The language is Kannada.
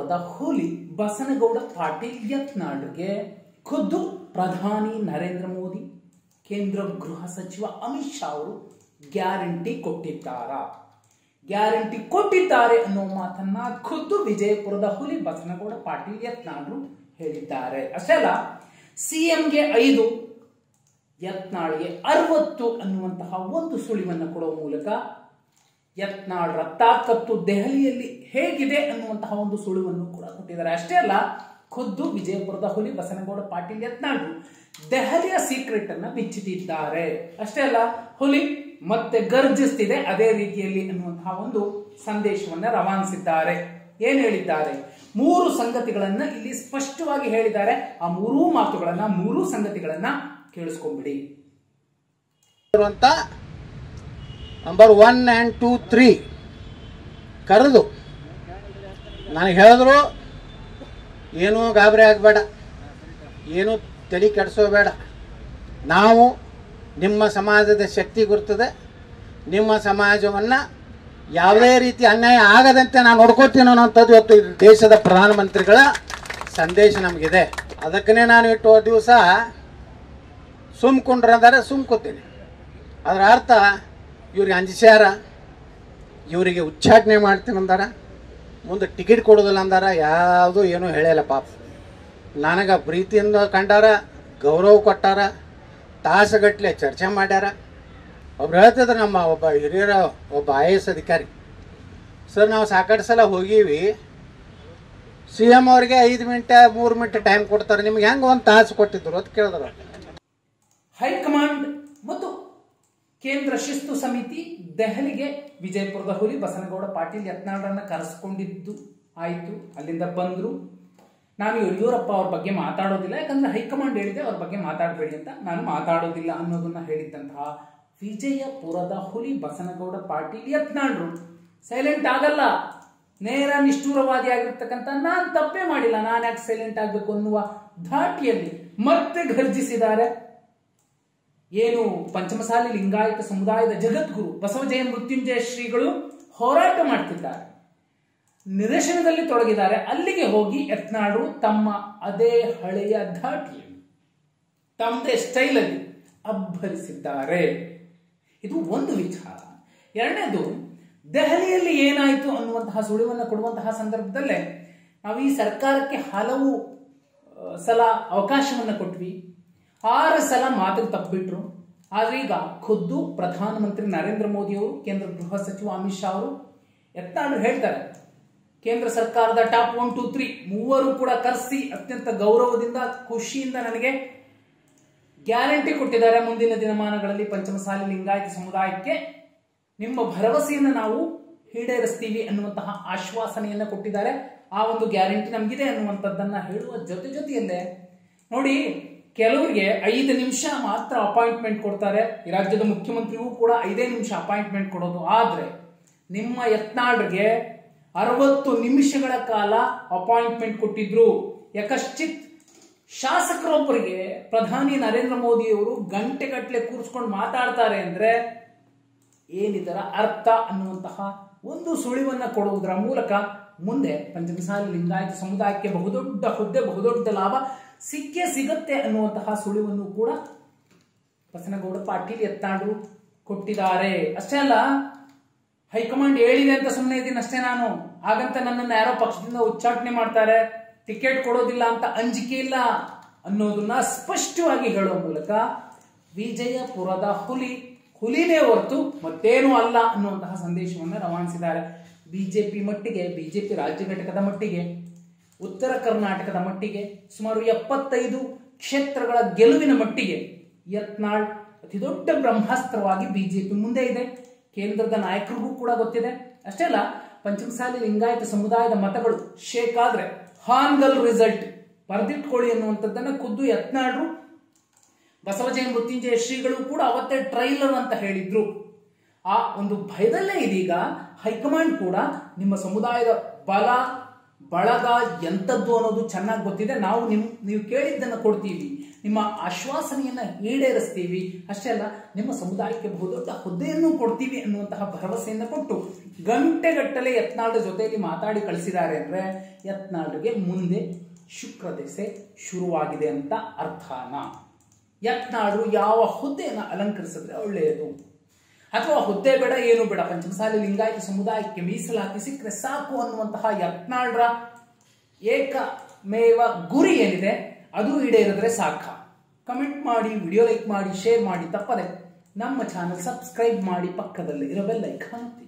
ವಿಜಯಪುರದ ಹುಲಿ ಬಸನಗೌಡ ಪಾಟೀಲ್ ಯತ್ನಾಳ್ಗೆ ಖುದ್ದು ಪ್ರಧಾನಿ ನರೇಂದ್ರ ಮೋದಿ ಕೇಂದ್ರ ಗೃಹ ಸಚಿವ ಅಮಿತ್ ಶಾ ಅವರು ಗ್ಯಾರಂಟಿ ಕೊಟ್ಟಿದ್ದಾರಾ ಗ್ಯಾರಂಟಿ ಕೊಟ್ಟಿದ್ದಾರೆ ಅನ್ನೋ ಮಾತನ್ನ ಖುದ್ದು ವಿಜಯಪುರದ ಹುಲಿ ಬಸನಗೌಡ ಪಾಟೀಲ್ ಯತ್ನಾಳ್ರು ಹೇಳಿದ್ದಾರೆ ಅಷ್ಟೇ ಅಲ್ಲ ಸಿಎಂಗೆ ಐದು ಯತ್ನಾಳ್ಗೆ ಅರವತ್ತು ಅನ್ನುವಂತಹ ಒಂದು ಸುಳಿವನ್ನು ಕೊಡುವ ಮೂಲಕ ಯತ್ನಾಳ್ರ ತಾಕತ್ತು ದೆಹಲಿಯಲ್ಲಿ ಹೇಗಿದೆ ಅನ್ನುವಂತಹ ಒಂದು ಸುಳಿವನ್ನು ಕೂಡ ಕೊಟ್ಟಿದ್ದಾರೆ ಅಷ್ಟೇ ಅಲ್ಲ ಖುದ್ದು ವಿಜಯಪುರದ ಹುಲಿ ಬಸನಗೌಡ ಪಾಟೀಲ್ ಯತ್ನಾಳ್ರು ದೆಹಲಿಯ ಸೀಕ್ರೆಟ್ ಅನ್ನ ಬಿಚ್ಚಿಟ್ಟಿದ್ದಾರೆ ಅಷ್ಟೇ ಅಲ್ಲ ಹುಲಿ ಮತ್ತೆ ಗರ್ಜಿಸ್ತಿದೆ ಅದೇ ರೀತಿಯಲ್ಲಿ ಅನ್ನುವಂತಹ ಒಂದು ಸಂದೇಶವನ್ನ ರವಾನಿಸಿದ್ದಾರೆ ಏನ್ ಹೇಳಿದ್ದಾರೆ ಮೂರು ಸಂಗತಿಗಳನ್ನ ಇಲ್ಲಿ ಸ್ಪಷ್ಟವಾಗಿ ಹೇಳಿದ್ದಾರೆ ಆ ಮೂರೂ ಮಾತುಗಳನ್ನ ಮೂರೂ ಸಂಗತಿಗಳನ್ನ ಕೇಳಿಸ್ಕೊಂಡ್ಬಿಡಿ ಇರುವಂಥ number one and two three ಕರೆದು ನನಗೆ ಹೇಳಿದ್ರು ಏನೂ ಗಾಬರಿ ಆಗಬೇಡ ಏನೂ ತಲೆ ಕೆಡಿಸೋಬೇಡ ನಾವು ನಿಮ್ಮ ಸಮಾಜದ ಶಕ್ತಿ ಗುರ್ತದೆ ನಿಮ್ಮ ಸಮಾಜವನ್ನು ಯಾವುದೇ ರೀತಿ ಅನ್ಯಾಯ ಆಗದಂತೆ ನಾನು ನೋಡ್ಕೋತೀನಿ ಅನ್ನೋಂಥದ್ದು ಇವತ್ತು ಈ ದೇಶದ ಪ್ರಧಾನಮಂತ್ರಿಗಳ ಸಂದೇಶ ನಮಗಿದೆ ಅದಕ್ಕೇ ನಾನು ಇಟ್ಟು ದಿವಸ ಸುಮ್ಕೊಂಡ್ರೆ ಅಂದರೆ ಸುಮ್ಕೋತೀನಿ ಅದರ ಅರ್ಥ ಇವ್ರಿಗೆ ಅಂಜಿಸ್ಯಾರ ಇವರಿಗೆ ಉಚ್ಚಾಟನೆ ಮಾಡ್ತೀನಿ ಅಂದಾರ ಮುಂದೆ ಟಿಕೆಟ್ ಕೊಡೋದಿಲ್ಲ ಅಂದಾರ ಯಾವುದೂ ಏನೂ ಹೇಳಿಲ್ಲ ಪಾಪ ನನಗೆ ಪ್ರೀತಿಯಿಂದ ಕಂಡಾರ ಗೌರವ ಕೊಟ್ಟಾರ ತಾಸುಗಟ್ಟಲೆ ಚರ್ಚೆ ಮಾಡ್ಯಾರ ಒಬ್ರು ಹೇಳ್ತಿದ್ರು ನಮ್ಮ ಒಬ್ಬ ಹಿರಿಯರ ಒಬ್ಬ ಐ ಎಸ್ ಅಧಿಕಾರಿ ಸರ್ ನಾವು ಸಾಕಷ್ಟು ಸಲ ಹೋಗೀವಿ ಸಿ ಎಮ್ ಅವ್ರಿಗೆ ಐದು ಮಿನಿಟ್ ಮೂರು ಮಿನಿಟ್ ಟೈಮ್ ಕೊಡ್ತಾರೆ ನಿಮ್ಗೆ ಹೆಂಗೆ ಒಂದು ತಾಸು ಕೊಟ್ಟಿದ್ರು ಅಂತ ಕೇಳಿದ್ರು ಹೈಕಮಾಂಡ್ ಮತ್ತು ಕೇಂದ್ರ ಶಿಸ್ತು ಸಮಿತಿ ದೆಹಲಿಗೆ ವಿಜಯಪುರದ ಹುಲಿ ಬಸನಗೌಡ ಪಾಟೀಲ್ ಯತ್ನಾಳ್ರನ್ನ ಕರೆಸ್ಕೊಂಡಿದ್ದು ಆಯಿತು ಅಲ್ಲಿಂದ ಬಂದ್ರು ನಾನು ಯಡಿಯೂರಪ್ಪ ಅವ್ರ ಬಗ್ಗೆ ಮಾತಾಡೋದಿಲ್ಲ ಯಾಕಂದ್ರೆ ಹೈಕಮಾಂಡ್ ಹೇಳಿದೆ ಅವ್ರ ಬಗ್ಗೆ ಮಾತಾಡಬೇಡಿ ಅಂತ ನಾನು ಮಾತಾಡೋದಿಲ್ಲ ಅನ್ನೋದನ್ನ ಹೇಳಿದ್ದಂತಹ ವಿಜಯಪುರದ ಹುಲಿ ಬಸನಗೌಡ ಪಾಟೀಲ್ ಯತ್ನಾಳ್ರು ಸೈಲೆಂಟ್ ಆಗಲ್ಲ ನೇರ ನಿಷ್ಠೂರವಾದಿ ಆಗಿರ್ತಕ್ಕಂಥ ನಾನು ತಪ್ಪೇ ಮಾಡಿಲ್ಲ ನಾನು ಯಾಕೆ ಸೈಲೆಂಟ್ ಆಗಬೇಕು ಅನ್ನುವ ಧಾಟಿಯಲ್ಲಿ ಮತ್ತೆ ಗರ್ಜಿಸಿದ್ದಾರೆ ಏನು ಪಂಚಮಸಾಲಿ ಲಿಂಗಾಯತ ಸಮುದಾಯದ ಜಗದ್ಗುರು ಬಸವಜಯ ಮೃತ್ಯುಂಜಯ ಶ್ರೀಗಳು ಹೋರಾಟ ಮಾಡ್ತಿದ್ದಾರೆ ನಿದರ್ಶನದಲ್ಲಿ ತೊಡಗಿದ್ದಾರೆ ಅಲ್ಲಿಗೆ ಹೋಗಿ ಯತ್ನಾಳು ತಮ್ಮ ಅದೇ ಹಳೆಯ ಧಾಟಿಯಲ್ಲಿ ತಮ್ಮದೇ ಸ್ಟೈಲಲ್ಲಿ ಅಬ್ಬರಿಸಿದ್ದಾರೆ ಇದು ಒಂದು ವಿಚಾರ ಎರಡನೇದು ದೆಹಲಿಯಲ್ಲಿ ಏನಾಯಿತು ಅನ್ನುವಂತಹ ಸುಳಿವನ್ನು ಕೊಡುವಂತಹ ಸಂದರ್ಭದಲ್ಲೇ ನಾವು ಈ ಸರ್ಕಾರಕ್ಕೆ ಹಲವು ಆ, ಸಲ ಅವಕಾಶವನ್ನು ಕೊಟ್ವಿ ಆರು ಸಲ ಮಾತಿಗೆ ತಪ್ಪಿಬಿಟ್ರು ಆದ್ರೆ ಈಗ ಖುದ್ದು ಪ್ರಧಾನಮಂತ್ರಿ ನರೇಂದ್ರ ಮೋದಿ ಅವರು ಕೇಂದ್ರ ಗೃಹ ಸಚಿವ ಅಮಿತ್ ಶಾ ಅವರು ಯತ್ನಾಳು ಹೇಳ್ತಾರೆ ಕೇಂದ್ರ ಸರ್ಕಾರದ ಟಾಪ್ ಒನ್ ಟೂ ತ್ರೀ ಮೂವರು ಕೂಡ ಕರೆಸಿ ಅತ್ಯಂತ ಗೌರವದಿಂದ ಖುಷಿಯಿಂದ ನನಗೆ ಗ್ಯಾರಂಟಿ ಕೊಟ್ಟಿದ್ದಾರೆ ಮುಂದಿನ ದಿನಮಾನಗಳಲ್ಲಿ ಪಂಚಮಸಾಲಿ ಲಿಂಗಾಯತ ಸಮುದಾಯಕ್ಕೆ ನಿಮ್ಮ ಭರವಸೆಯನ್ನು ನಾವು ಈಡೇರಿಸ್ತೀವಿ ಅನ್ನುವಂತಹ ಆಶ್ವಾಸನೆಯನ್ನ ಕೊಟ್ಟಿದ್ದಾರೆ ಆ ಒಂದು ಗ್ಯಾರಂಟಿ ನಮಗಿದೆ ಅನ್ನುವಂಥದ್ದನ್ನ ಹೇಳುವ ಜೊತೆ ಜೊತೆಯಲ್ಲೇ ನೋಡಿ ಕೆಲವರಿಗೆ ಐದು ನಿಮಿಷ ಮಾತ್ರ ಅಪಾಯಿಂಟ್ಮೆಂಟ್ ಕೊಡ್ತಾರೆ ಈ ರಾಜ್ಯದ ಮುಖ್ಯಮಂತ್ರಿಗೂ ಕೂಡ ಐದೇ ನಿಮಿಷ ಅಪಾಯಿಂಟ್ಮೆಂಟ್ ಕೊಡೋದು ಆದ್ರೆ ನಿಮ್ಮ ಯತ್ನಾಳ್ಗೆ ಅರವತ್ತು ನಿಮಿಷಗಳ ಕಾಲ ಅಪಾಯಿಂಟ್ಮೆಂಟ್ ಕೊಟ್ಟಿದ್ರು ಯಾಕಶ್ಚಿತ್ ಶಾಸಕರೊಬ್ಬರಿಗೆ ಪ್ರಧಾನಿ ನರೇಂದ್ರ ಮೋದಿಯವರು ಗಂಟೆಗಟ್ಟಲೆ ಕೂರಿಸ್ಕೊಂಡು ಮಾತಾಡ್ತಾರೆ ಅಂದ್ರೆ ಏನಿದರ ಅರ್ಥ ಅನ್ನುವಂತಹ ಒಂದು ಸುಳಿವನ್ನ ಕೊಡುವುದರ ಮೂಲಕ ಮುಂದೆ ಪಂಚಮಸಾಲಿ ಲಿಂಗಾಯತ ಸಮುದಾಯಕ್ಕೆ ಬಹುದೊಡ್ಡ ಹುದ್ದೆ ಬಹುದೊಡ್ಡ ಲಾಭ ಸಿಕ್ಕೇ ಸಿಗತ್ತೆ ಅನ್ನುವಂತಹ ಸುಳಿವನ್ನು ಕೂಡ ಬಸನಗೌಡ ಪಾಟೀಲ್ ಯತ್ನಾಡು ಕೊಟ್ಟಿದ್ದಾರೆ ಅಷ್ಟೇ ಅಲ್ಲ ಹೈಕಮಾಂಡ್ ಹೇಳಿದೆ ಅಂತ ಸುಮ್ಮನೆ ಇದ್ದೀನಿ ಅಷ್ಟೇ ನಾನು ಹಾಗಂತ ನನ್ನನ್ನು ಯಾರೋ ಪಕ್ಷದಿಂದ ಉಚ್ಚಾಟನೆ ಮಾಡ್ತಾರೆ ಟಿಕೆಟ್ ಕೊಡೋದಿಲ್ಲ ಅಂತ ಅಂಜಿಕೆ ಇಲ್ಲ ಅನ್ನೋದನ್ನ ಸ್ಪಷ್ಟವಾಗಿ ಹೇಳುವ ಮೂಲಕ ವಿಜಯಪುರದ ಹುಲಿ ಹುಲಿನೇ ಹೊರತು ಮತ್ತೇನೂ ಅಲ್ಲ ಅನ್ನುವಂತಹ ಸಂದೇಶವನ್ನು ರವಾನಿಸಿದ್ದಾರೆ ಬಿಜೆಪಿ ಮಟ್ಟಿಗೆ ಬಿಜೆಪಿ ರಾಜ್ಯ ಘಟಕದ ಮಟ್ಟಿಗೆ ಉತ್ತರ ಕರ್ನಾಟಕದ ಮಟ್ಟಿಗೆ ಸುಮಾರು ಎಪ್ಪತ್ತೈದು ಕ್ಷೇತ್ರಗಳ ಗೆಲುವಿನ ಮಟ್ಟಿಗೆ ಯತ್ನಾಳ್ ಅತಿ ದೊಡ್ಡ ಬ್ರಹ್ಮಾಸ್ತ್ರವಾಗಿ ಬಿಜೆಪಿ ಮುಂದೆ ಇದೆ ಕೇಂದ್ರದ ನಾಯಕರಿಗೂ ಕೂಡ ಗೊತ್ತಿದೆ ಅಷ್ಟೇ ಅಲ್ಲ ಪಂಚಮಸಾಲಿ ಲಿಂಗಾಯತ ಸಮುದಾಯದ ಮತಗಳು ಶೇಕ್ ಆದ್ರೆ ಹಾನ್ಗಲ್ ರಿಸಲ್ಟ್ ಬರೆದಿಟ್ಕೊಳ್ಳಿ ಅನ್ನುವಂಥದ್ದನ್ನ ಖುದ್ದು ಯತ್ನಾಳ್ರು ಬಸವಜಯನ್ ಮೃತ್ಯುಂಜಯ ಶ್ರೀಗಳು ಕೂಡ ಅವತ್ತೇ ಟ್ರೈಲರ್ ಅಂತ ಹೇಳಿದ್ರು ಆ ಒಂದು ಭಯದಲ್ಲೇ ಇದೀಗ ಹೈಕಮಾಂಡ್ ಕೂಡ ನಿಮ್ಮ ಸಮುದಾಯದ ಬಲ ಬಳಗ ಎಂಥದ್ದು ಅನ್ನೋದು ಚೆನ್ನಾಗಿ ಗೊತ್ತಿದೆ ನಾವು ನಿಮ್ ನೀವು ಕೇಳಿದ್ದನ್ನು ಕೊಡ್ತೀವಿ ನಿಮ್ಮ ಆಶ್ವಾಸನೆಯನ್ನ ಈಡೇರಿಸ್ತೀವಿ ಅಷ್ಟೇ ಅಲ್ಲ ನಿಮ್ಮ ಸಮುದಾಯಕ್ಕೆ ಬಹುದೊಡ್ಡ ಹುದ್ದೆಯನ್ನು ಕೊಡ್ತೀವಿ ಅನ್ನುವಂತಹ ಭರವಸೆಯನ್ನು ಕೊಟ್ಟು ಗಂಟೆಗಟ್ಟಲೆ ಯತ್ನಾಳ್ ಜೊತೆಯಲ್ಲಿ ಮಾತಾಡಿ ಕಳಿಸಿದ್ದಾರೆ ಅಂದ್ರೆ ಯತ್ನಾಳ್ಗೆ ಮುಂದೆ ಶುಕ್ರ ದೆಸೆ ಶುರುವಾಗಿದೆ ಅಂತ ಅರ್ಥನ ಯತ್ನಾಳು ಯಾವ ಹುದ್ದೆಯನ್ನು ಅಲಂಕರಿಸಿದ್ರೆ ಒಳ್ಳೆಯದು ಅಥವಾ ಹುದ್ದೆ ಬೇಡ ಏನು ಬೇಡ ಪಂಚಮಸಾಲಿ ಲಿಂಗಾಯತ ಸಮುದಾಯಕ್ಕೆ ಮೀಸಲಾತಿ ಸಿಕ್ಕರೆ ಸಾಕು ಅನ್ನುವಂತಹ ಯತ್ನಾಳ್ರ ಏಕಮೇವ ಗುರಿ ಏನಿದೆ ಅದು ಈಡೇರಿದ್ರೆ ಸಾಕ ಕಮೆಂಟ್ ಮಾಡಿ ವಿಡಿಯೋ ಲೈಕ್ ಮಾಡಿ ಶೇರ್ ಮಾಡಿ ತಪ್ಪದೆ ನಮ್ಮ ಚಾನಲ್ ಸಬ್ಸ್ಕ್ರೈಬ್ ಮಾಡಿ ಪಕ್ಕದಲ್ಲಿ ಇರೋ ಬೆಲ್ ಐಕಾನ್ ಒತ್ತಿ